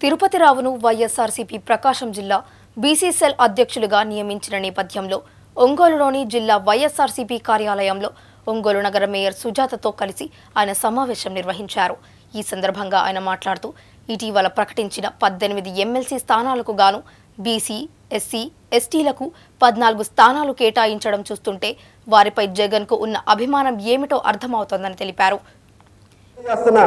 తిరుపతిరావును వైఎస్ఆర్సీపీ ప్రకాశం జిల్లా బీసీసెల్ అధ్యక్షులుగా నియమించిన నేపథ్యంలో ఒంగోలులోని జిల్లా వైఎస్ఆర్సీపీ కార్యాలయంలో ఒంగోలు నగర మేయర్ సుజాతతో కలిసి ఆయన సమావేశం నిర్వహించారు ఈ సందర్భంగా ఆయన మాట్లాడుతూ ఇటీవల ప్రకటించిన పద్దెనిమిది ఎమ్మెల్సీ స్థానాలకు గాను బీసీ ఎస్సీ ఎస్టీలకు పద్నాలుగు స్థానాలు కేటాయించడం చూస్తుంటే వారిపై జగన్కు ఉన్న అభిమానం ఏమిటో అర్థమవుతోందని తెలిపారు చేస్తున్నా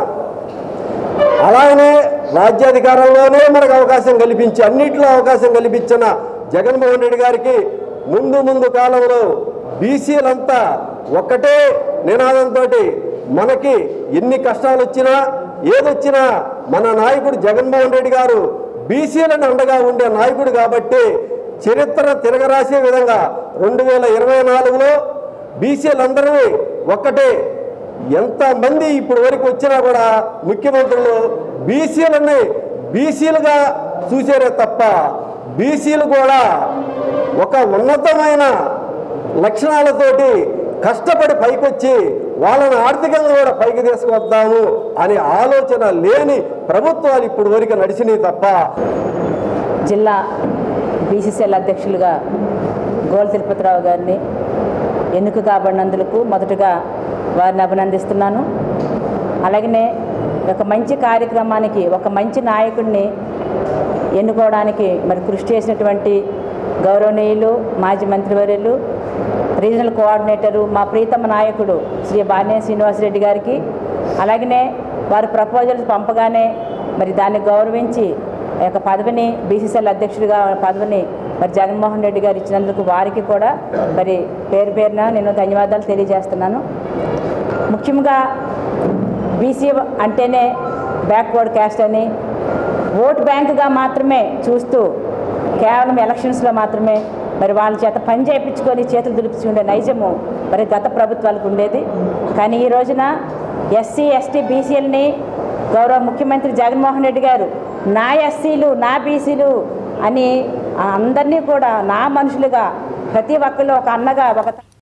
అలాగనే రాజ్యాధికారంలోనే మనకు అవకాశం కల్పించి అన్నింటిలో అవకాశం కల్పించిన జగన్మోహన్ రెడ్డి గారికి ముందు ముందు కాలంలో బీసీలంతా ఒక్కటే నినాదంతో మనకి ఎన్ని కష్టాలు వచ్చినా ఏదొచ్చినా మన నాయకుడు జగన్మోహన్ రెడ్డి గారు బీసీలను అండగా ఉండే నాయకుడు కాబట్టి చరిత్ర తిరగరాసే విధంగా రెండు వేల ఇరవై నాలుగులో బీసీలందరూ ఒక్కటే ఎంతమంది ఇప్పుడు వరకు వచ్చినా కూడా ముఖ్యమంత్రులు బీసీలని బీసీలుగా చూసారే తప్ప బీసీలు కూడా ఒక ఉన్నతమైన లక్షణాలతోటి కష్టపడి పైకొచ్చి వాళ్ళని ఆర్థికంగా కూడా పైకి తీసుకొద్దాము అనే ఆలోచన లేని ప్రభుత్వాలు ఇప్పుడు వరకు నడిచినాయి తప్ప జిల్లా బీసీసీఎల్ అధ్యక్షులుగా గోల్ తిరుపతిరావు గారిని ఎన్నిక కాబడినందుకు మొదటగా వారిని అభినందిస్తున్నాను అలాగనే ఒక మంచి కార్యక్రమానికి ఒక మంచి నాయకుడిని ఎన్నుకోవడానికి మరి కృషి చేసినటువంటి గౌరవనీయులు మాజీ మంత్రివర్యులు రీజనల్ కోఆర్డినేటరు మా ప్రీతమ నాయకుడు శ్రీ బాలినేని శ్రీనివాసరెడ్డి గారికి అలాగనే వారి ప్రపోజల్స్ పంపగానే మరి దాన్ని గౌరవించి ఆ యొక్క పదవిని బీసీసీఎల్ అధ్యక్షుడిగా పదవిని మరి జగన్మోహన్ రెడ్డి గారు ఇచ్చినందుకు వారికి కూడా మరి పేరు పేరున నేను ధన్యవాదాలు తెలియజేస్తున్నాను ముఖ్యంగా బీసీ అంటేనే బ్యాక్వర్డ్ క్యాస్ట్ అని ఓట్ బ్యాంకుగా మాత్రమే చూస్తూ కేవలం ఎలక్షన్స్లో మాత్రమే మరి వాళ్ళ చేత పని చేయించుకొని చేతులు దులిపించి ఉండే నైజము మరి గత ప్రభుత్వాలకు ఉండేది కానీ ఈ రోజున ఎస్సీ ఎస్టీ బీసీలని గౌరవ ముఖ్యమంత్రి జగన్మోహన్ రెడ్డి గారు నా ఎస్సీలు నా బీసీలు అని అందరినీ కూడా నా మనుషులుగా ప్రతి ఒక్కరు ఒక అన్నగా ఒక